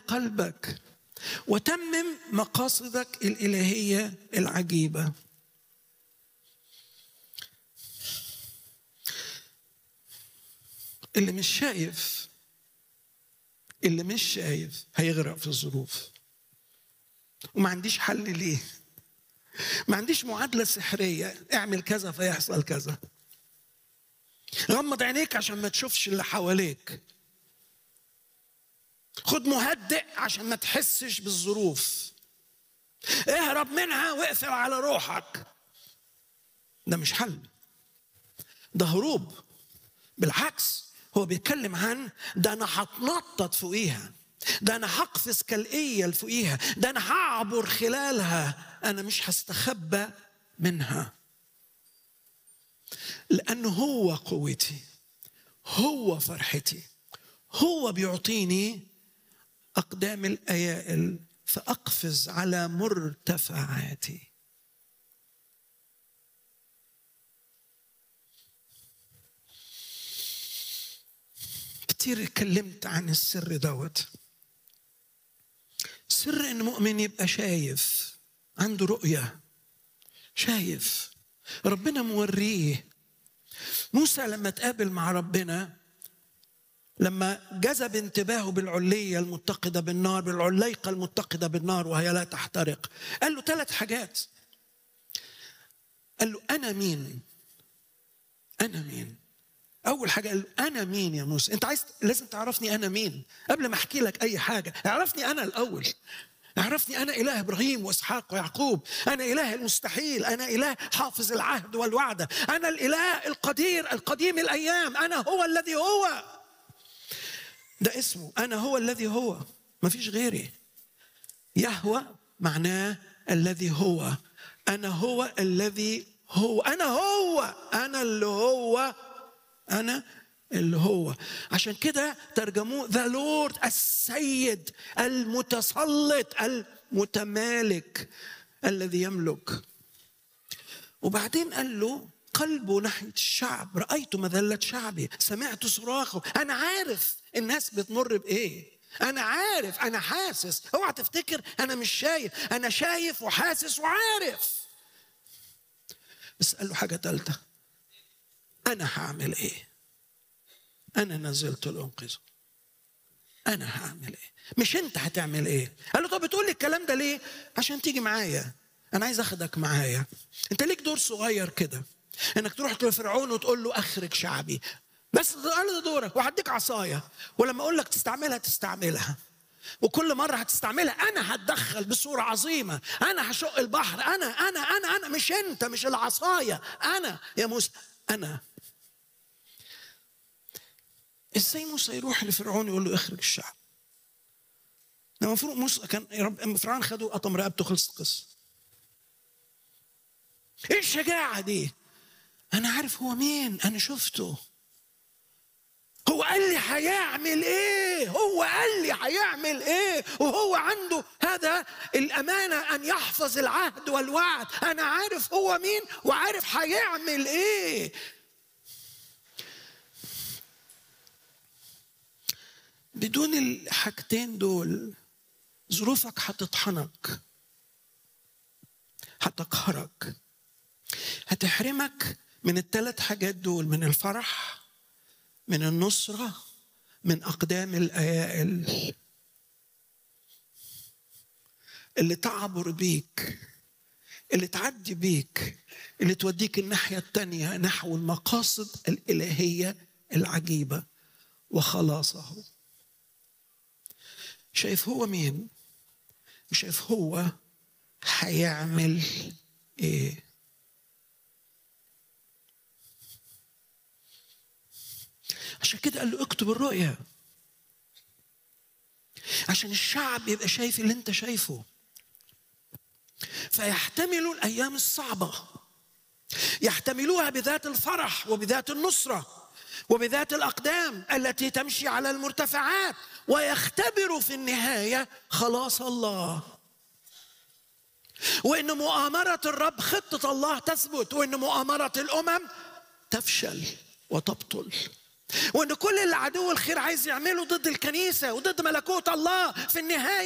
قلبك وتمم مقاصدك الالهيه العجيبه اللي مش شايف اللي مش شايف هيغرق في الظروف وما عنديش حل ليه ما عنديش معادلة سحرية اعمل كذا فيحصل كذا غمض عينيك عشان ما تشوفش اللي حواليك خد مهدئ عشان ما تحسش بالظروف اهرب منها واقفل على روحك ده مش حل ده هروب بالعكس هو بيتكلم عن ده انا هتنطط فوقيها ده انا هقفز كالايه فوقيها ده انا هعبر خلالها انا مش هستخبى منها لانه هو قوتي هو فرحتي هو بيعطيني اقدام الايائل فاقفز على مرتفعاتي كتير اتكلمت عن السر دوت سر ان مؤمن يبقى شايف عنده رؤيه شايف ربنا موريه موسى لما تقابل مع ربنا لما جذب انتباهه بالعلية المتقدة بالنار بالعليقة المتقدة بالنار وهي لا تحترق قال له ثلاث حاجات قال له أنا مين أنا مين أول حاجة قال له أنا مين يا موسى أنت عايز لازم تعرفني أنا مين قبل ما أحكي لك أي حاجة اعرفني أنا الأول عرفني أنا إله إبراهيم وإسحاق ويعقوب أنا إله المستحيل أنا إله حافظ العهد والوعدة أنا الإله القدير القديم الأيام أنا هو الذي هو ده اسمه أنا هو الذي هو ما فيش غيري يهوى معناه الذي هو أنا هو الذي هو أنا هو أنا اللي هو أنا اللي هو عشان كده ترجموه ذا لورد السيد المتسلط المتمالك الذي يملك وبعدين قال له قلبه ناحية الشعب رأيت مذلة شعبي سمعت صراخه أنا عارف الناس بتمر بإيه أنا عارف أنا حاسس اوعى تفتكر أنا مش شايف أنا شايف وحاسس وعارف بس قال له حاجة ثالثة أنا هعمل إيه أنا نزلت الأنقذة أنا هعمل إيه مش أنت هتعمل إيه قال له طب بتقول لي الكلام ده ليه عشان تيجي معايا أنا عايز أخدك معايا أنت ليك دور صغير كده إنك تروح لفرعون وتقول له أخرج شعبي بس قال ده دورك وهديك عصاية ولما أقول لك تستعملها تستعملها وكل مرة هتستعملها أنا هتدخل بصورة عظيمة أنا هشق البحر أنا أنا أنا أنا مش أنت مش العصاية أنا يا موسى أنا ازاي موسى يروح لفرعون يقول له اخرج الشعب ده المفروض موسى كان رب فرعون خده قطم رقبته خلصت القصه ايه الشجاعه دي انا عارف هو مين انا شفته هو قال لي هيعمل ايه هو قال لي هيعمل ايه وهو عنده هذا الامانه ان يحفظ العهد والوعد انا عارف هو مين وعارف هيعمل ايه بدون الحاجتين دول ظروفك هتطحنك هتقهرك هتحرمك من الثلاث حاجات دول من الفرح من النصرة من أقدام الأيائل اللي تعبر بيك اللي تعدي بيك اللي توديك الناحية التانية نحو المقاصد الإلهية العجيبة وخلاصه شايف هو مين وشايف هو هيعمل ايه عشان كده قال له اكتب الرؤيا عشان الشعب يبقى شايف اللي انت شايفه فيحتملوا الايام الصعبه يحتملوها بذات الفرح وبذات النصره وبذات الاقدام التي تمشي على المرتفعات ويختبروا في النهايه خلاص الله وان مؤامره الرب خطه الله تثبت وان مؤامره الامم تفشل وتبطل وان كل اللي عدو الخير عايز يعمله ضد الكنيسه وضد ملكوت الله في النهايه